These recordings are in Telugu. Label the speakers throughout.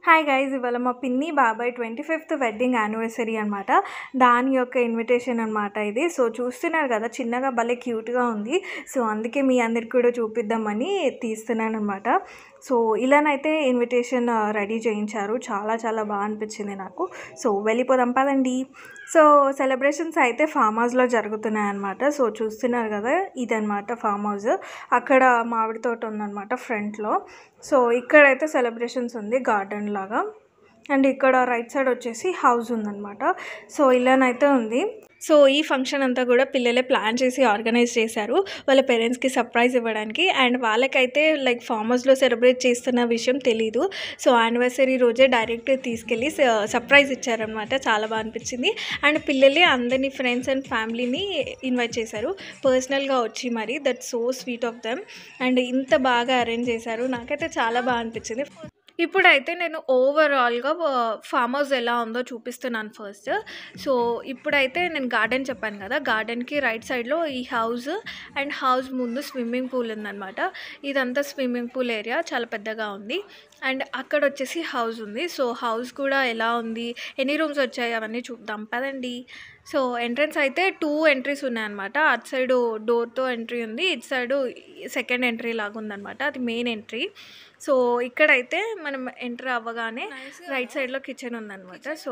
Speaker 1: హాయ్ గైజ్ ఇవాళ మా పిన్ని బాబాయ్ ట్వంటీ ఫిఫ్త్ వెడ్డింగ్ యానివర్సరీ అనమాట దాని యొక్క ఇన్విటేషన్ అనమాట ఇది సో చూస్తున్నారు కదా చిన్నగా భలే క్యూట్గా ఉంది సో అందుకే మీ అందరికి కూడా చూపిద్దామని తీస్తున్నాను అనమాట సో ఇలానైతే ఇన్విటేషన్ రెడీ చేయించారు చాలా చాలా బాగా అనిపించింది నాకు సో వెళ్ళిపోదాం పదండి సో సెలబ్రేషన్స్ అయితే ఫామ్ హౌస్లో జరుగుతున్నాయి అనమాట సో చూస్తున్నారు కదా ఇదనమాట ఫామ్ హౌస్ అక్కడ మామిడి తోట ఉందన్నమాట ఫ్రంట్లో సో ఇక్కడైతే సెలబ్రేషన్స్ ఉంది గార్డెన్ లాగా అండ్ ఇక్కడ రైట్ సైడ్ వచ్చేసి హౌస్ ఉందన్నమాట సో ఇలానైతే ఉంది సో ఈ ఫంక్షన్ అంతా కూడా పిల్లలే ప్లాన్ చేసి ఆర్గనైజ్ చేశారు వాళ్ళ పేరెంట్స్కి సర్ప్రైజ్ ఇవ్వడానికి అండ్ వాళ్ళకైతే లైక్ ఫామ్ హౌస్లో సెలబ్రేట్ చేస్తున్న విషయం తెలీదు సో యానివర్సరీ రోజే డైరెక్ట్ తీసుకెళ్ళి సర్ప్రైజ్ ఇచ్చారనమాట చాలా బాగా అనిపించింది అండ్ పిల్లలే అందరినీ ఫ్రెండ్స్ అండ్ ఫ్యామిలీని ఇన్వైట్ చేశారు పర్సనల్గా వచ్చి మరి that so sweet of them and ఇంత బాగా అరేంజ్ చేశారు నాకైతే చాలా బాగా అనిపించింది ఇప్పుడైతే నేను ఓవరాల్గా ఫామ్ హౌస్ ఎలా ఉందో చూపిస్తున్నాను ఫస్ట్ సో ఇప్పుడైతే నేను గార్డెన్ చెప్పాను కదా గార్డెన్కి రైట్ సైడ్లో ఈ హౌస్ అండ్ హౌస్ ముందు స్విమ్మింగ్ పూల్ ఉందన్నమాట ఇదంతా స్విమ్మింగ్ పూల్ ఏరియా చాలా పెద్దగా ఉంది అండ్ అక్కడ వచ్చేసి హౌస్ ఉంది సో హౌస్ కూడా ఎలా ఉంది ఎన్ని రూమ్స్ వచ్చాయి అవన్నీ చూద్దాం పదండి సో ఎంట్రన్స్ అయితే టూ ఎంట్రీస్ ఉన్నాయన్నమాట అటు సైడు డోర్తో ఎంట్రీ ఉంది ఇటు సైడు సెకండ్ ఎంట్రీ లాగా ఉందన్నమాట అది మెయిన్ ఎంట్రీ సో ఇక్కడైతే మనం ఎంటర్ అవ్వగానే రైట్ సైడ్లో కిచెన్ ఉందన్నమాట సో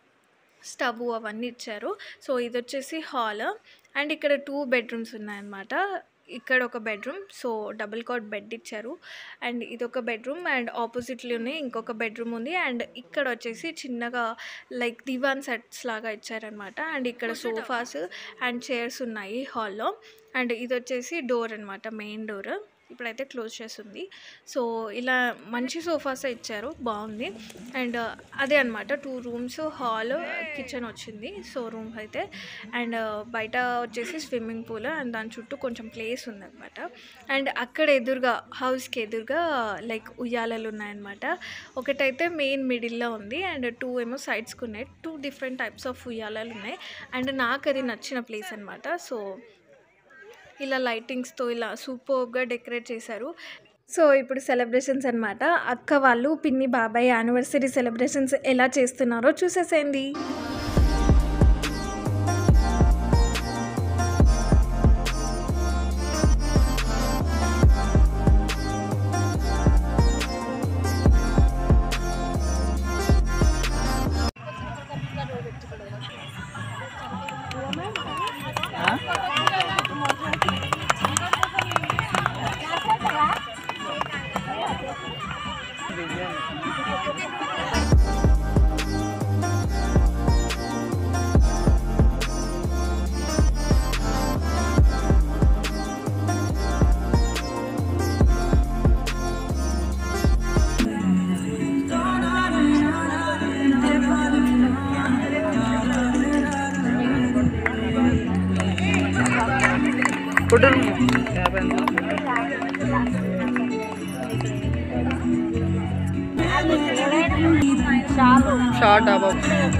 Speaker 1: స్టవ్ అవన్నీ ఇచ్చారు సో ఇది వచ్చేసి హాల్ అండ్ ఇక్కడ టూ బెడ్రూమ్స్ ఉన్నాయన్నమాట ఇక్కడ ఒక bedroom so double cot bed ఇచ్చారు అండ్ ఇది ఒక బెడ్రూమ్ అండ్ ఆపోజిట్లోనే ఇంకొక బెడ్రూమ్ ఉంది అండ్ ఇక్కడ వచ్చేసి చిన్నగా లైక్ దివాన్ సెట్స్ లాగా ఇచ్చారనమాట అండ్ ఇక్కడ సోఫాస్ అండ్ చైర్స్ ఉన్నాయి హాల్లో అండ్ ఇది వచ్చేసి డోర్ అనమాట మెయిన్ డోర్ ఇప్పుడైతే క్లోజ్ చేస్తుంది సో ఇలా మంచి సోఫాస్ ఇచ్చారు బాగుంది అండ్ అదే అనమాట టూ రూమ్స్ హాల్ కిచెన్ వచ్చింది సో రూమ్ అయితే అండ్ బయట వచ్చేసి స్విమ్మింగ్ పూల్ అండ్ దాని చుట్టూ కొంచెం ప్లేస్ ఉందన్నమాట అండ్ అక్కడ ఎదురుగా హౌస్కి ఎదురుగా లైక్ ఉయ్యాలలు ఉన్నాయన్నమాట ఒకటైతే మెయిన్ మిడిల్లో ఉంది అండ్ టూ ఏమో సైడ్స్కి ఉన్నాయి టూ డిఫరెంట్ టైప్స్ ఆఫ్ ఉయ్యాలలు ఉన్నాయి అండ్ నాకు అది నచ్చిన ప్లేస్ అనమాట సో ఇలా లైటింగ్స్తో ఇలా సూపర్గా డెకరేట్ చేశారు సో ఇప్పుడు సెలబ్రేషన్స్ అనమాట అక్క వాళ్ళు పిన్ని బాబాయ్ యానివర్సరీ సెలబ్రేషన్స్ ఎలా చేస్తున్నారో చూసేసేయండి
Speaker 2: షార్ట్ బాబు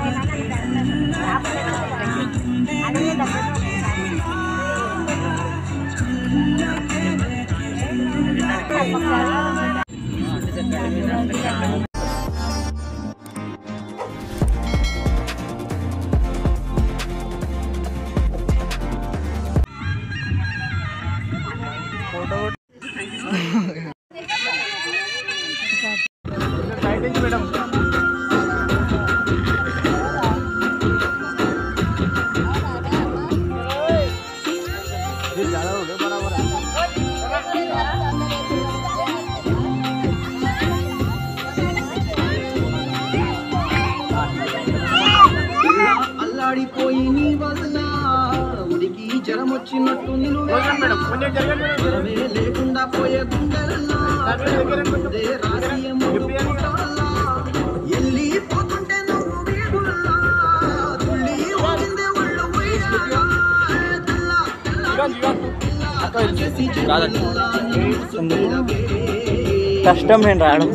Speaker 3: అల్లాడిపోయి నీ వల్ల ఉడికి జ్వరం వచ్చినట్టు జ్వరమే లేకుండా పోయే గుండెల్లా ముందే రాసి ఎముడు పుట్టాలా. వెళ్ళిపోతుంటే నువ్వు వీడుల్లా. తుళ్ళి వచ్చిందే ఒళ్ళు ఉయ్యాలా. తెల్ల, తెల్ల, చేసి చెవుల్లా నీవు సుందరవే.
Speaker 2: కష్టం నేను రావడం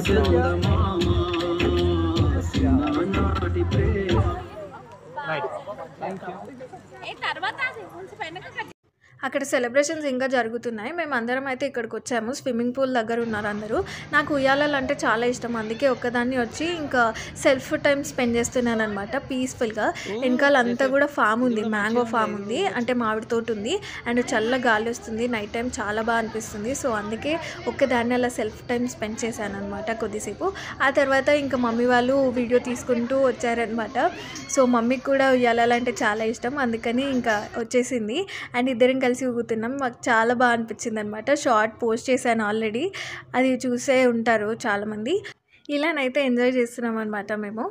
Speaker 3: నాటి ప్రేమ
Speaker 4: తర్వాత అది ఉంచి వెనక కట్
Speaker 1: అక్కడ సెలబ్రేషన్స్ ఇంకా జరుగుతున్నాయి మేము అందరం అయితే ఇక్కడికి వచ్చాము స్విమ్మింగ్ పూల్ దగ్గర ఉన్నారు అందరూ నాకు ఉయ్యాలలు అంటే చాలా ఇష్టం అందుకే ఒక్కదాన్ని వచ్చి ఇంకా సెల్ఫ్ టైం స్పెండ్ చేస్తున్నాను అనమాట పీస్ఫుల్గా వెనకాల అంతా కూడా ఫామ్ ఉంది మ్యాంగో ఫామ్ ఉంది అంటే మామిడి తోట ఉంది అండ్ చల్ల గాలి వస్తుంది నైట్ టైం చాలా బాగా అనిపిస్తుంది సో అందుకే ఒక్కదాన్ని అలా సెల్ఫ్ టైం స్పెండ్ చేశాను అనమాట కొద్దిసేపు ఆ తర్వాత ఇంకా మమ్మీ వాళ్ళు వీడియో తీసుకుంటూ వచ్చారనమాట సో మమ్మీకి కూడా ఉయ్యాలంటే చాలా ఇష్టం అందుకని ఇంకా వచ్చేసింది అండ్ ఇద్దరం కలిసి ఊగుతున్నాం మాకు చాలా బాగా అనిపించింది అనమాట షార్ట్ పోస్ట్ చేశాను ఆల్రెడీ అది చూసే ఉంటారు చాలామంది ఇలానైతే ఎంజాయ్ చేస్తున్నాం అనమాట మేము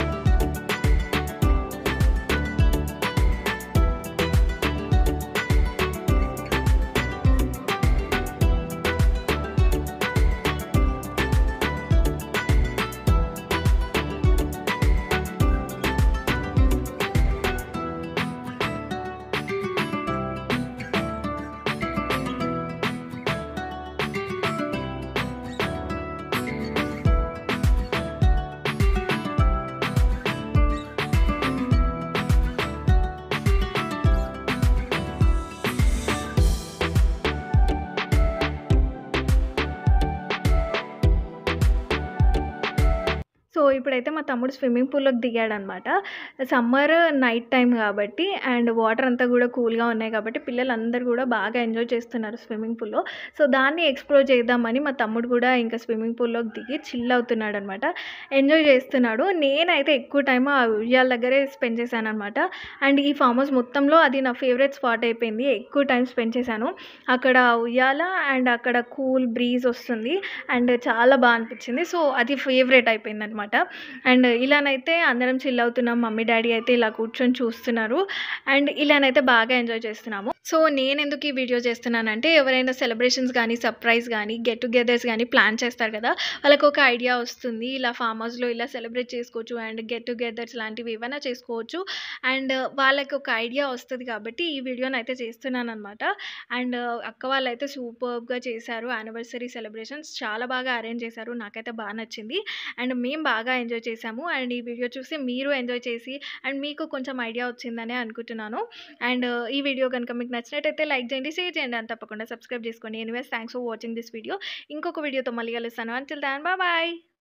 Speaker 1: సో ఇప్పుడైతే మా తమ్ముడు స్విమ్మింగ్ పూల్లోకి దిగాడనమాట సమ్మర్ నైట్ టైం కాబట్టి అండ్ వాటర్ అంతా కూడా కూల్గా ఉన్నాయి కాబట్టి పిల్లలందరూ కూడా బాగా ఎంజాయ్ చేస్తున్నారు స్విమ్మింగ్ పూల్లో సో దాన్ని ఎక్స్ప్లోర్ చేద్దామని మా తమ్ముడు కూడా ఇంకా స్విమ్మింగ్ పూల్లోకి దిగి చిల్ అవుతున్నాడు అనమాట ఎంజాయ్ చేస్తున్నాడు నేనైతే ఎక్కువ టైం ఆ ఉయ్యాల దగ్గరే స్పెండ్ చేశాను అనమాట అండ్ ఈ ఫామ్ హౌస్ మొత్తంలో అది నా ఫేవరెట్ స్పాట్ అయిపోయింది ఎక్కువ టైం స్పెండ్ చేశాను అక్కడ ఉయ్యాల అండ్ అక్కడ కూల్ బ్రీజ్ వస్తుంది అండ్ చాలా బాగా అనిపించింది సో అది ఫేవరెట్ అయిపోయింది అనమాట అండ్ ఇలానైతే అందరం చిల్ అవుతున్నాం మమ్మీ డాడీ అయితే ఇలా కూర్చొని చూస్తున్నారు అండ్ ఇలానైతే బాగా ఎంజాయ్ చేస్తున్నాము సో నేను ఎందుకు ఈ వీడియో చేస్తున్నానంటే ఎవరైనా సెలబ్రేషన్స్ కానీ సర్ప్రైజ్ కానీ గెట్ టుగెదర్స్ కానీ ప్లాన్ చేస్తారు కదా వాళ్ళకి ఒక ఐడియా వస్తుంది ఇలా ఫామ్ హౌస్లో ఇలా సెలబ్రేట్ చేసుకోవచ్చు అండ్ గెట్ టుగెదర్స్ లాంటివి ఏమైనా చేసుకోవచ్చు అండ్ వాళ్ళకి ఒక ఐడియా వస్తుంది కాబట్టి ఈ వీడియోని అయితే చేస్తున్నాను అనమాట అండ్ అక్క వాళ్ళు అయితే సూపర్గా చేశారు యానివర్సరీ సెలబ్రేషన్స్ చాలా బాగా అరేంజ్ చేశారు నాకైతే బాగా నచ్చింది అండ్ మేము బాగా ఎంజాయ్ చేశాము అండ్ ఈ వీడియో చూసి మీరు ఎంజాయ్ చేసి అండ్ మీకు కొంచెం ఐడియా వచ్చిందని అనుకుంటున్నాను అండ్ ఈ వీడియో కనుక మీకు నచ్చినట్టయితే లైక్ చేయండి షేర్ చేయండి అని తప్పకుండా సబ్స్క్రైబ్ చేసుకోండి anyways thanks for watching this video ఇంకొక వీడియోతో మళ్ళీ కలుస్తాను అంటిల్ దాన్ బాయ్